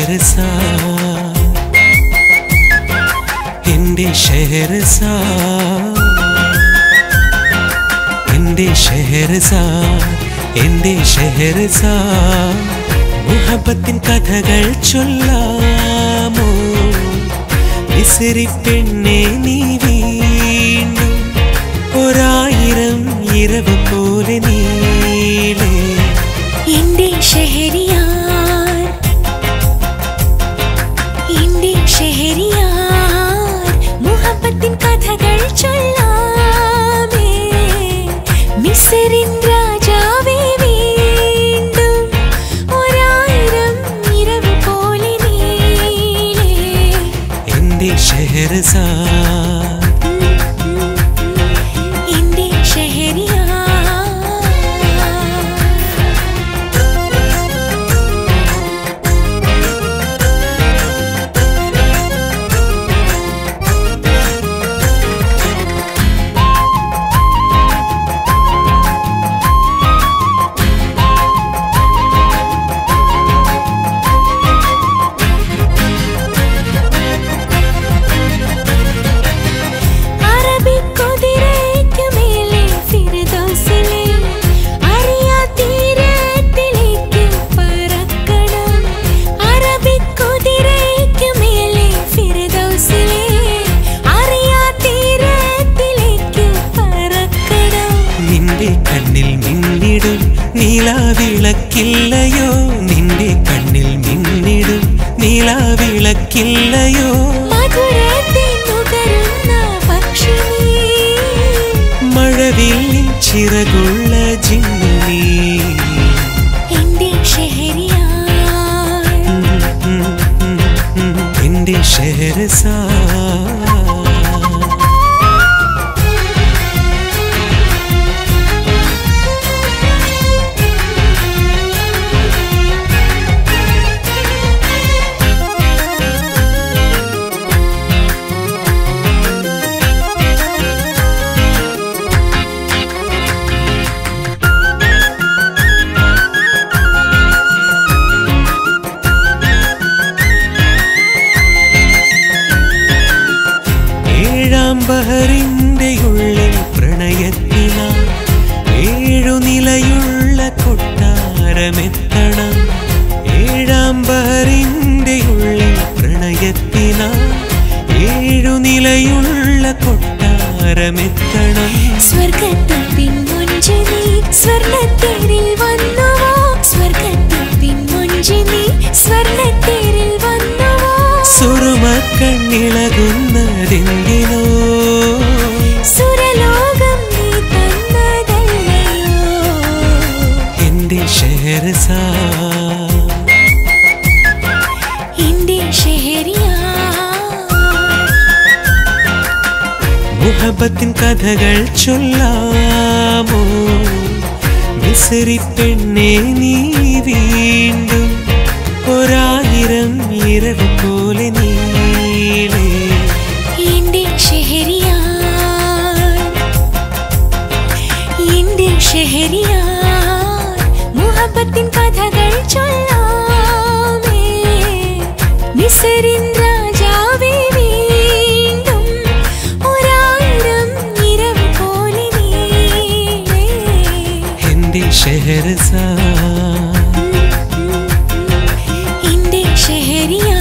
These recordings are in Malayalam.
ഷെഹർസാ എന്റെ ഷെഹർസാ എന്റെ ഷെഹർസാ എന്റെ ഷെഹർസാ മുഹബത്തിൻ കഥകൾ ചൊല്ലാമോ വിസിറി പെണ്ണെ നീ വീണ്ടും ഒരായിരം ഇരവ് പോലെ നീളേ എന്റെ ഷെഹരിയാർ എന്റെ ഷെഹരിയാർ മുഹബത്തിൻ കഥകൾ ചൊല്ലാമേ മിസറിൻ രാജാവേ വീണ്ടും ഒരായിരം ഇരവ് പോലെ നീളേ എന്റെ ഷെഹർസാ എന്റെ ഷെഹരിയാർ അറബിക്കുതിരയ്ക്ക് മേലെ ഫിർദൗസിലെ അറിയാ തീരത്തിലേക്ക് പറക്കണം അറബിക്കുതിരയ്ക്ക് മേലെ ഫിർദൗസിലെ അറിയാ തീരത്തിലേക്ക് പറക്കണം നിന്റെ കണ്ണിൽ മിന്നിടും നീലാവിളക്കില്ലയോ നിന്റെ കണ്ണിൽ മിന്നിടും നീലാവിളക്കില്ലയോ മധുരത്തെ നുകരുന്ന പക്ഷിണി മഴവില്ലിൻ ചിറകുള്ള ജിന്നി എന്റെ ഷെഹരിയാർ എന്റെ ഷെഹർസാ ഏഴാം ബഹറിന്റെ ഉള്ളിൽ പ്രണയത്തിന ഏഴു നിലയുള്ള കൊട്ടാരമെത്തണം ഏഴാം ബഹറിന്റെ ഉള്ളിൽ പ്രണയത്തിന ഏഴു നിലയുള്ള കൊട്ടാരമെത്തണം സ്വർഗത്തിൽ പിൻമൊഞ്ചി നീ സ്വർണ്ണത്തേരിൽ വന്നുവോ സ്വർഗത്തിൽ പിൻമൊഞ്ചി നീ സ്വർണ്ണത്തേരിൽ വന്നുവോ സുറുമ കണ്ണിളകുന്നതെന്തിനോ സുരലോകം നീ തന്നതല്ലയോ എന്റെ ഷെഹർസാ എന്റെ ഷെഹരിയാർ മുഹബത്തിൻ കഥകൾ ചൊല്ലാമോ വിസറി പെണ്ണെ നീ വീണ്ടും ഒരായിരം ഇരവ് പോലെ നീളേ എന്റെ ഷെഹരിയാർ എന്റെ ഷെഹരിയാർ മുഹബത്തിൻ കഥകൾ ചൊല്ലാമേ മിസറിൻ രാജാവേ വീണ്ടും ഒരായിരം ഇരവ് പോലെ നീളേ എന്റെ ഷെഹർസാ എന്റെ ഷെഹരിയാർ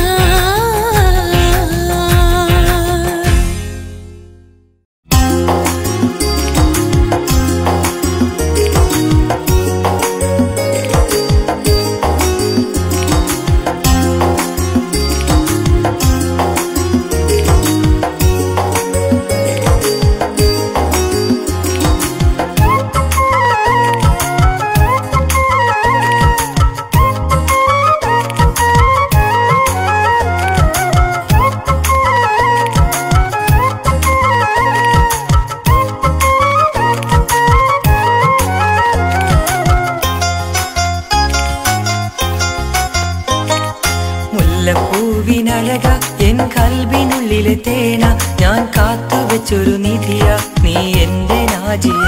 മുല്ലപ്പൂവിനഴക എൻ കൽബിനുള്ളിലെ തേന ഞാൻ കാത്തുവെച്ചൊരു നിധിയ നീ എന്റെ നാജിയ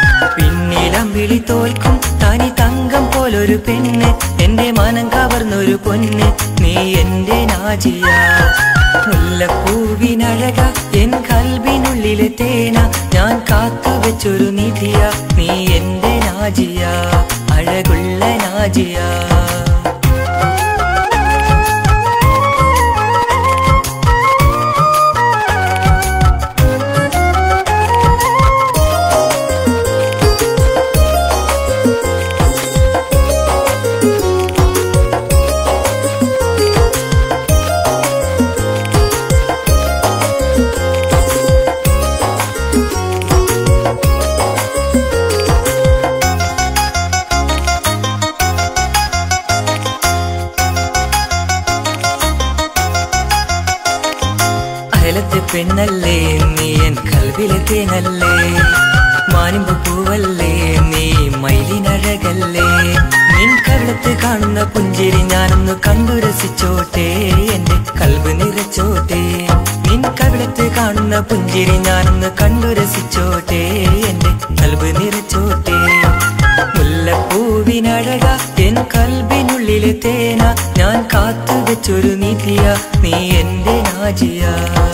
പിന്നിലം വിളി തോൽക്കും തനി തങ്കം പോലൊരു പെണ്ണ് എന്റെ മനം കവർന്നൊരു കാത്തുവെച്ചൊരു പൊന്ന് നീ എന്റെ നാജിയ മുല്ലപ്പൂവിനഴക എൻ കൽവിനുള്ളിലെ തേന ഞാൻ കാത്തുവെച്ചൊരു നിധിയ നീ എന്റെ നാജിയ അഴകുള്ള നാജിയ അയലത്തെ പെണ്ണല്ലേ നീ എൻ കൽവിലെ തേനല്ലേ മാനിമ്പ് പൂവല്ലേ നീ മയിലിനഴകല്ലേ നിൻ കവിളത്ത് കാണുന്ന പുഞ്ചിരി ഞാനൊന്ന് കണ്ടു രസിച്ചോട്ടെ എന്റെ കൽവ് നിറച്ചോട്ടെ നിൻ കവിളത്ത് കാണുന്ന പുഞ്ചിരി ഞാനൊന്ന് കണ്ടു രസിച്ചോട്ടെ എന്റെ കൽവ് നിറച്ചോട്ടെ മുല്ലപ്പൂവിനഴക എൻ കൽബിനുള്ളിലെ തേന ഞാൻ കാത്തുവെച്ചൊരു നിധിയ നീ എന്റെ നാജിയ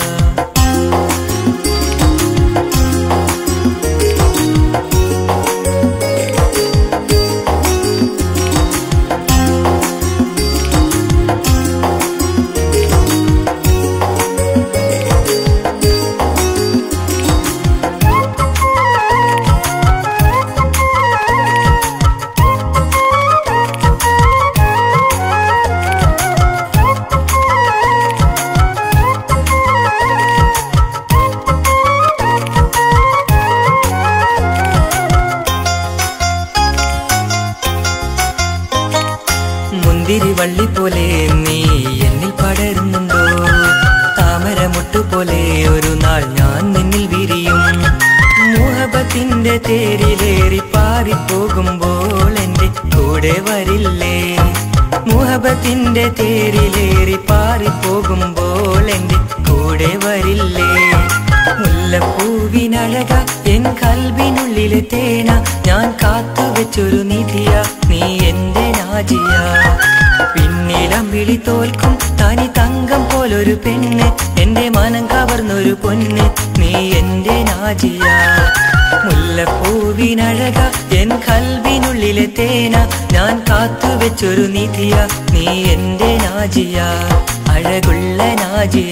മുന്തിരി വള്ളി പോലെ നീ എന്നിൽ പടരുന്നുണ്ടോ താമരമുട്ടു പോലെ ഒരു നാൾ ഞാൻ നിന്നിൽ വിരിയും മോഹബത്തിന്റെ തേരിലേറി പാറിപ്പോകുമ്പോൾ എന്റെ കൂടെ വരില്ലേ മോഹബത്തിന്റെ തേരിലേറി പാറിപ്പോകുമ്പോൾ എന്റെ കൂടെ വരില്ലേ മുല്ലപ്പൂവിനഴക എൻ കൽവിനുള്ളിലെ തേന ഞാൻ കാത്തുവെച്ചൊരു നിധിയ നീ എന്റെ നാജിയ പിന്നിലം വിളി തോൽക്കും തനി തങ്കം പോലൊരു പെണ്ണ് എന്റെ മനം കവർന്നൊരു പൊന്ന് നീ എന്റെ നാജിയ മുല്ലപ്പൂവിനഴക എൻ കൽവിനുള്ളിലെ തേന ഞാൻ കാത്തുവെച്ചൊരു നിധിയ നീ എന്റെ നാജിയ അഴകുള്ള നാജിയ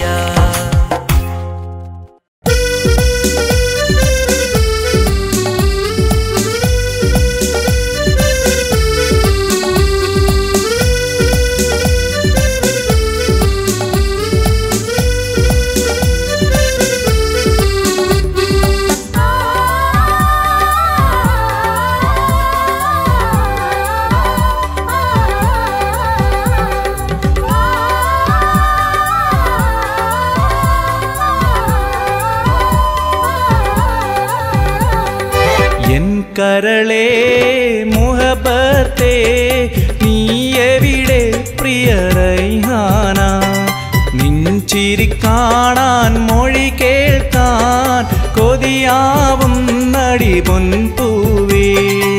എൻ കരളേ മുഹബത്തെ നീ എവിടെ പ്രിയറൈഹാന നിഞ്ചിരി കാണാൻ മൊഴി കേൾക്കാൻ കൊതിയാവും നടി പൊൻപൂവേ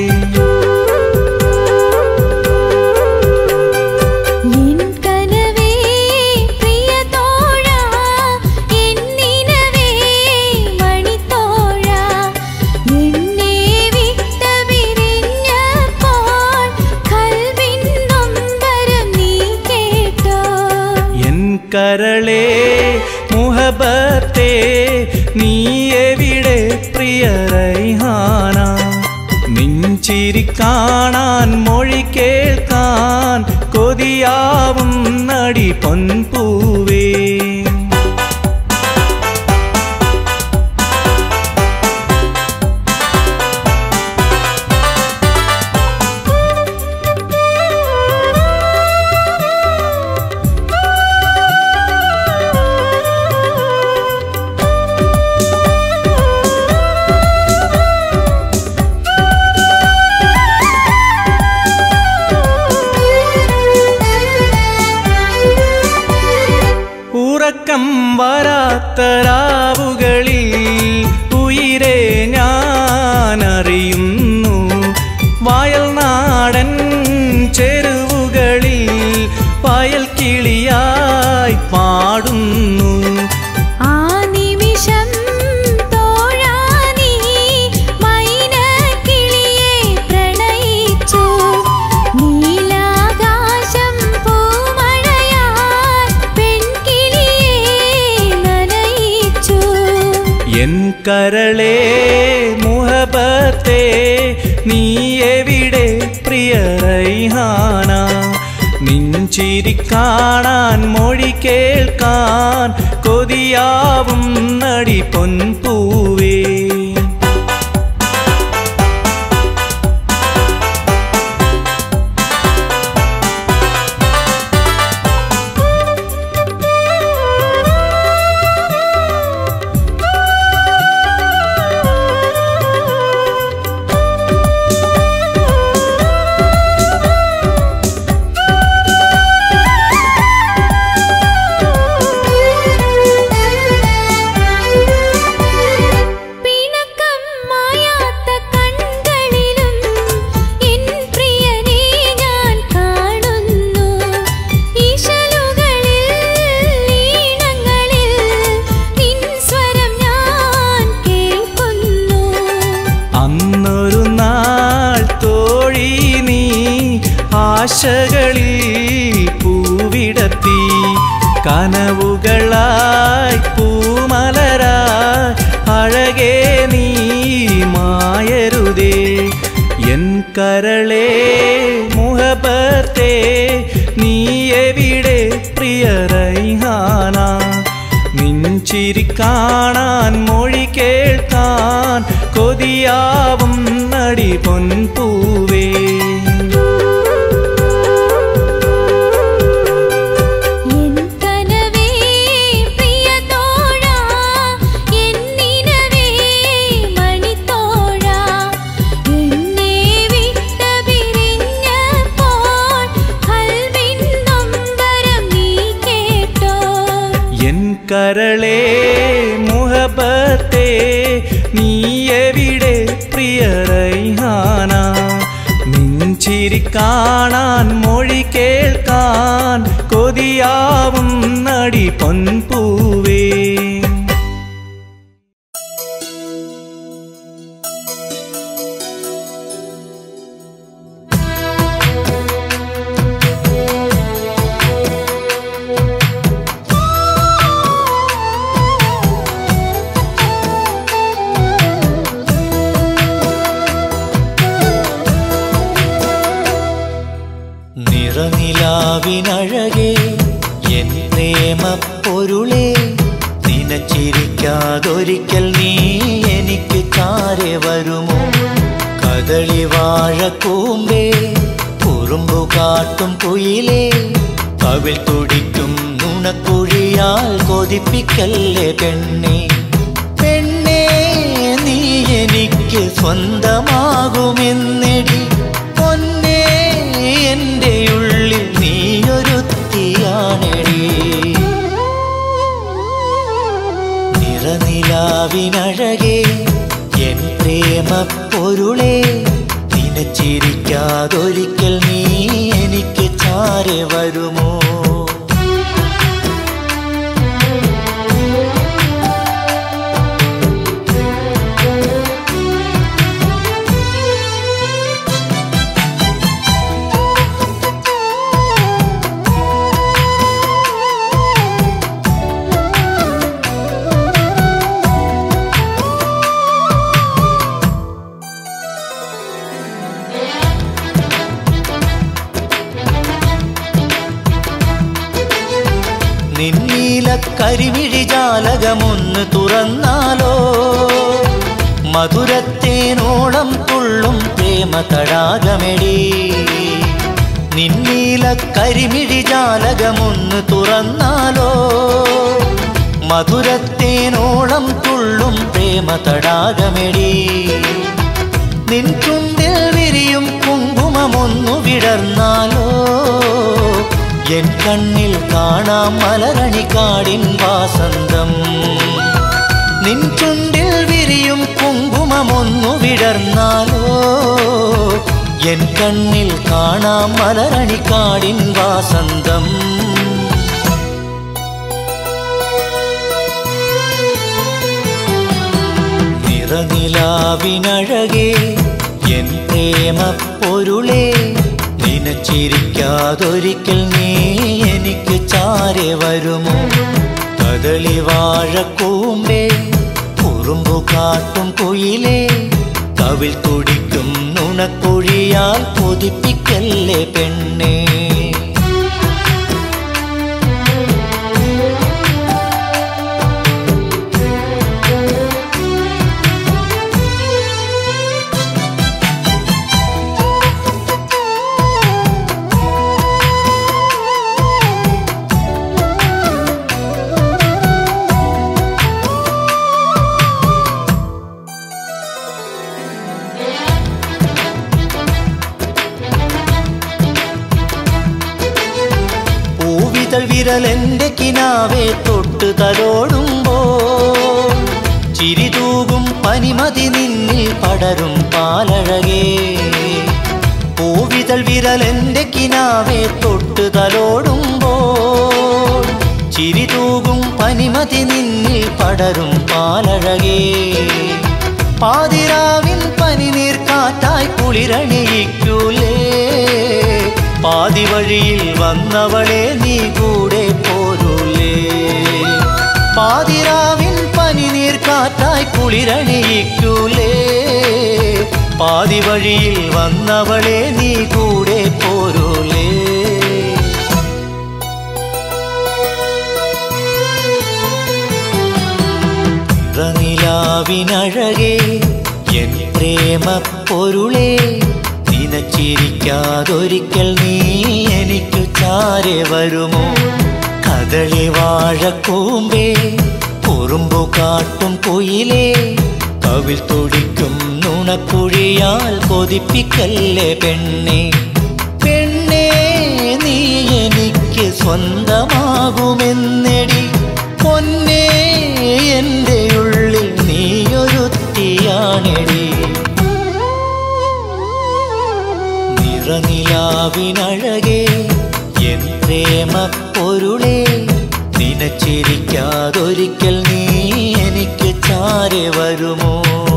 എൻ കനവേ പ്രിയതോഴാ എൻ നിനവേ മണിത്തോഴാ എന്നെ വിട്ട് പിരിഞ്ഞപ്പോൾ കൽവിൻ നൊമ്പരം നീ കേട്ടോ എൻ കരളേ മുഹബത്തെ നീ എവിടെ പ്രിയറൈഹാന നെഞ്ചിരി കാണാൻ മൊഴി കേൾക്കാൻ കൊതിയാവും നടി പൊൻപൂവേ ഉറക്കം വരാത്ത രാവുകളിൽ ഉയിരെ ഞാനറിയുന്നു വയൽ നാടൻ ചെരുവുകളിൽ കരളേ മുഹബത്തെ നീ എവിടെ പ്രിയ റൈഹാന നിഞ്ചിരി കാണാൻ മൊഴി കേൾക്കാൻ കൊതിയാവും നടി പൊൻപൂവേ പിണക്കം മായാത്ത കൺകളിലും എൻ പ്രിയനെ ഞാൻ കാണുന്നു ഈശലുകളിൽ ഈണങ്ങളിൽ നിൻ സ്വരം ഞാൻ കേൾക്കുന്നു അന്നൊരു നാൾ തോഴി നീ ആശകളിൽ പൂവിടത്തി കനവുകളായി പൂമലരായി അഴകേ നീ മായരുതേ എൻ കരളേ മുഹബത്തെ നീ എവിടെ പ്രിയ റൈഹാന നിഞ്ചിരി കാണാൻ മൊഴി കേൾക്കാൻ കൊതിയാവും നടി പൊൻപൂവേ എൻ കനവേ പ്രിയതോഴാ എൻ നിനവേ മണിത്തോഴാ എന്നെ വിട്ട് പിരിഞ്ഞപ്പോൾ കൽവിൻ നൊമ്പരം നീ കേട്ടോ എൻ കരളേ മുഹബത്തെ നീ എവിടെ പ്രിയ റൈഹാന നെഞ്ചിരി കാണാൻ മൊഴി കേൾക്കാൻ കൊതിയാവും നടി പൊൻപൂവേ നിറനിലാവിനഴകേ എൻ പ്രേമപ്പൊരുളേ നിനച്ചിരിക്കാതൊരിക്കൽ നീ എനിക്ക് ചാരെ വരുമോ കദളി വാഴ കൂമ്പേ കുറുമ്പു കാട്ടും കുയിലേ കവിൾ തുടിക്കും നുണക്കുഴിയാൽ കൊതിപ്പിക്കല്ലേ പെണ്ണേ പെണ്ണേ നീ എനിക്ക് സ്വന്തമാകുമെന്നെടി പൊന്നേ എൻ്റെ ഉള്ളിൽ നീയൊരുത്തിയാണെടി നിറനിലാവിനഴകേ എൻ പ്രേമ പൊരുളേ നിനച്ചിരിക്കാതൊരിക്കൽ നീ എനിക്ക് ചാരെ വരുമോ നിന്നീല കരിമിഴി ജാലകമൊന്ന് തുറന്നാലോ മധുരത്തേനോളം തുള്ളും പ്രേമ തടാകമെടി നിന്നീല കരിമിഴി ജാലകമൊന്ന് തുറന്നാലോ മധുരത്തേനോളം തുള്ളും പ്രേമ തടാകമെടി നിൻ ചുണ്ടിൽ വിരിയും കുങ്കുമമൊന്നു വിടർന്നാലോ എൻ കണ്ണിൽ കാണാം മലരണിക്കാടിൻ വാസന്തം നിൻ ചുണ്ടിൽ വിരിയും കുങ്കുമമൊന്നു വിടർന്നാലോ എൻ കണ്ണിൽ കാണാം മലരണിക്കാടിൻ വാസന്തം നിറനിലാവിനഴകേ എൻ പ്രേമ പൊരുളേ നിനച്ചിരിക്കാതൊരിക്കൽ നീ എനിക്ക് ചാരെ വരുമോ കദളി വാഴക്കൂമ്പേ കുറുമ്പു കാട്ടും കുയിലേ കവിൽ തുടിക്കും നുണക്കുഴിയാൽ കൊതിപ്പിക്കല്ലേ പെണ്ണേ പൂവിതൾ വിരൽ എന്റെ കിനാവെ തൊട്ട് തലോടുമ്പോ ചിരിതൂകും പനിമതി നിന്നിൽ പടരും പാലഴകേ പൂവിതൾ വിരൽ എന്റെ കിനാവെ തൊട്ട് തലോടുമ്പോ ചിരിതൂകും പനിമതി നിന്നിൽ പടരും പാലഴകേ പാതിരാവിൻ പനിനീർ കാറ്റായി കുളിരണിയിക്കൂലേ പാതി വഴിയിൽ വന്നവളെ നീ കൂടെ പോരൂലേ പാതിരാവിൻ പനിനീർ കാറ്റായി കുളിരണിയിക്കൂലേ പാതി വഴിയിൽ വന്നവളെ നീ കൂടെ പോരൂലേ നിറനിലാവിനഴകേ എൻ പ്രേമ പൊരുളേ നിനച്ചിരിക്കാതൊരിക്കൽ നീ എനിക്കു ചാരെ വരുമോ കദളി വാഴക്കൂമ്പേ കുറുമ്പു കാട്ടും കുയിലേ കവിൽ തുടിക്കും നുണക്കുഴിയാൽ കൊതിപ്പിക്കല്ലേ പെണ്ണേ പെണ്ണേ നീ എനിക്ക് സ്വന്തമാകുമെന്നെടി പൊന്നേ എൻ്റെ ഉള്ളിൽ നീയൊരുത്തിയാണെടി നിറനിലാവിനഴകേ എൻ പ്രേമ പൊരുളേ നിനച്ചിരിക്കാതൊരിക്കൽ നീ എനിക്ക് ചാരെ വരുമോ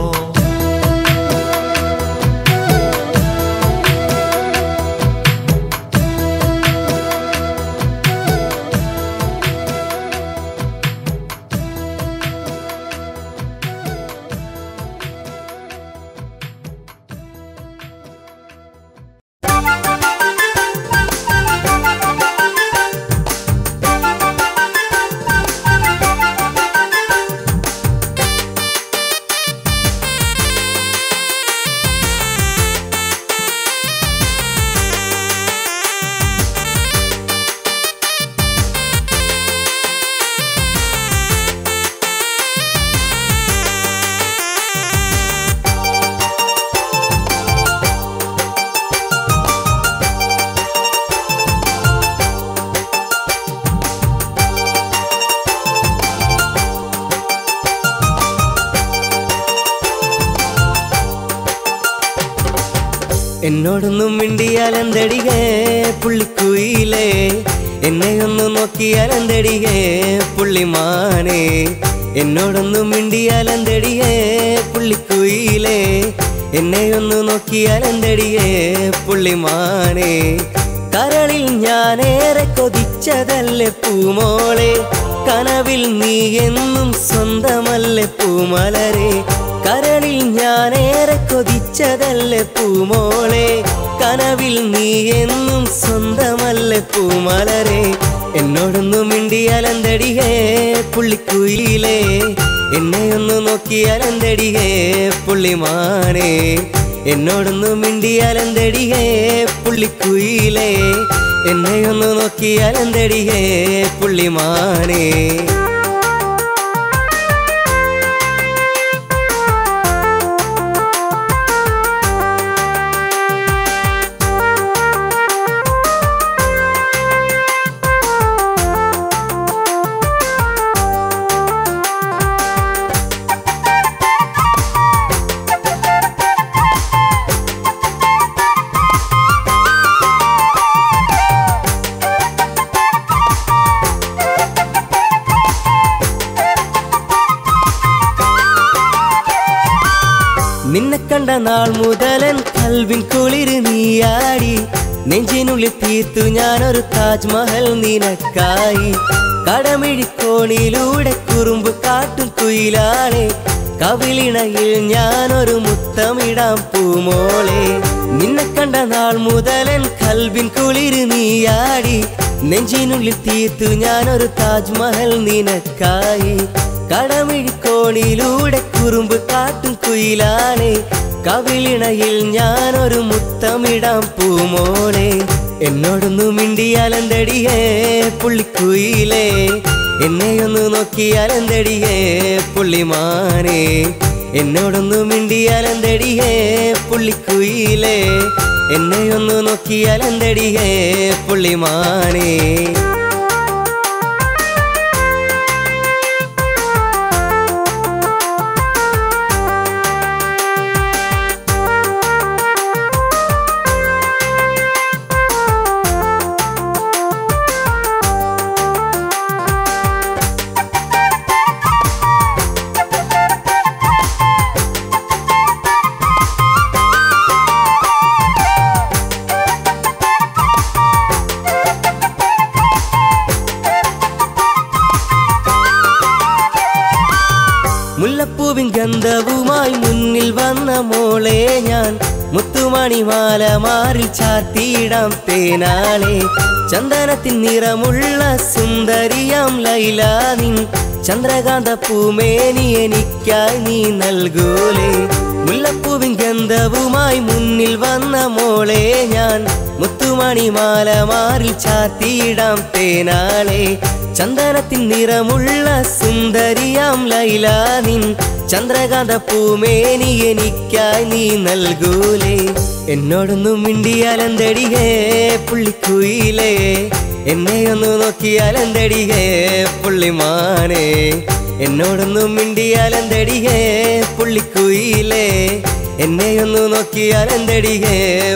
എന്നോടൊന്നും മിണ്ടിയാലെന്തടികേ പുള്ളിക്കുയിലേ എന്നെ ഒന്ന് നോക്കിയാലെന്തടികേ പുള്ളിമാനെ എന്നോടൊന്നും മിണ്ടിയാലെന്തടികേ പുള്ളിക്കുയിലേ എന്നെ ഒന്ന് നോക്കിയാലെന്തടികേ പുള്ളിമാനെ കരളിൽ ഞാനേറെ കൊതിച്ചതല്ലേ പൂമോളെ കനവിൽ നീ എന്നും സ്വന്തമല്ലേ പൂമലരെ കരളിൽ ഞാനേറെ കൊതിച്ചതല്ലേ പൂമോളെ കനവിൽ നീ എന്നും സ്വന്തമല്ലേ പൂമലരെ എന്നോടൊന്നു മിണ്ടിയാലെന്തടികേ പുള്ളിക്കുയിലേ എന്നെ ഒന്ന് നോക്കിയാലെന്തടികേ പുള്ളിമാനെ എന്നോടൊന്നു മിണ്ടിയാലെന്തടികേ പുള്ളിക്കുയിലേ എന്നെ ഒന്ന് നോക്കിയാലെന്തടികേ പുള്ളിമാനെ നിന്നെ കണ്ട നാൾ മുതലൻ കൽവിൻ കുളിര് നീയാടി നെഞ്ചിനുള്ളിൽ തീർത്തു ഞാനൊരു താജ്മഹൽ നിനക്കായി കടമിഴിക്കോണിലൂടെ കുറുമ്പ് കാട്ടും കുയിലാളെ കവിളിണയിൽ ഞാനൊരു മുത്തമിടാം പൂമോളെ നിന്നെ കണ്ട നാൾ മുതലൻ കൽബിൻ കുളിര് നീയാടി നെഞ്ചിനുള്ളിൽ തീർത്തു ഞാനൊരു താജ്മഹൽ നിനക്കായി കടമിഴിക്കോണിലൂടെ കുറുമ്പ് കാട്ടും കുയിലാണേ കവിളിണയിൽ ഞാനൊരു മുത്തമിടാം പൂമോളെ എന്നോടൊന്നു മിണ്ടിയാലെന്തടിയേ പുള്ളിക്കുയിലേ എന്നെയൊന്നു നോക്കിയാലെന്തടിയേ പുള്ളിമാനെ എന്നോടൊന്നു മിണ്ടിയാലെന്തടിയേ പുള്ളിക്കുയിലേ എന്നെയൊന്നു നോക്കിയാലെന്തടിയേ പുള്ളിമാനെ മുല്ലപ്പൂവിൻ ഗന്ധവുമായി മുന്നിൽ വന്ന മോളെ ഞാൻ മുത്തുമണിമാല മാറിൽ ചാർത്തിയിടാം തേനാളെ ചന്ദനത്തിൻ നിറമുള്ള സുന്ദരിയാം ലൈല നിൻ ചന്ദ്രകാന്ത പൂമേനി എനിക്കായി നീ നൽകൂലേ മുല്ലപ്പൂവിൻ ഗന്ധവുമായി മുന്നിൽ വന്ന മോളെ ഞാൻ മുത്തുമണിമാല മാറിൽ ചാർത്തിയിടാം തേനാളെ ചന്ദനത്തിൻ നിറമുള്ള സുന്ദരിയാം ലൈല നിൻ ചന്ദ്രകാന്ത പൂമേനി എനിക്കായി നീ നൽകൂലേ എന്നോടൊന്നും മിണ്ടിയാലെന്തടിയേ പുള്ളിക്കുയിലേ എന്നെയൊന്നു നോക്കിയാലെന്തടിയേ പുള്ളിമാനെ എന്നോടൊന്നും മിണ്ടിയാലെന്തടിയേ പുള്ളിക്കുയിലേ എന്നെയൊന്നു നോക്കിയാലെന്തടിയേ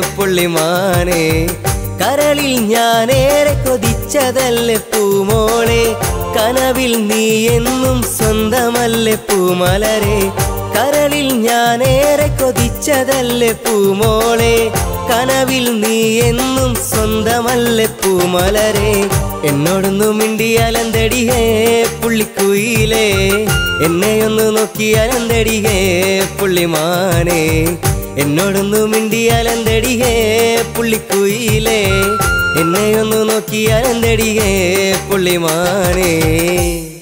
പുള്ളിമാനെ കരളിൽ ഞാനേറെ കൊതിച്ചതല്ലേ പൂമോളെ കനവിൽ നീ എന്നും സ്വന്തമല്ലേ പൂമലരെ കരളിൽ ഞാനേറെ കൊതിച്ചതല്ലേ പൂമോളെ കനവിൽ നീ എന്നും സ്വന്തമല്ലേ പൂമലരെ എന്നോടൊന്നു മിണ്ടിയാലെന്തടിയേ പുള്ളിക്കുയിലേ എന്നെയൊന്നു നോക്കിയാലെന്തടിയേ പുള്ളിമാനെ എന്നോടൊന്നു മിണ്ടിയാലെന്തടിയേ പുള്ളിക്കുയിലേ എന്നെയൊന്നു നോക്കിയാലെന്തടിയേ പുള്ളിമാനേ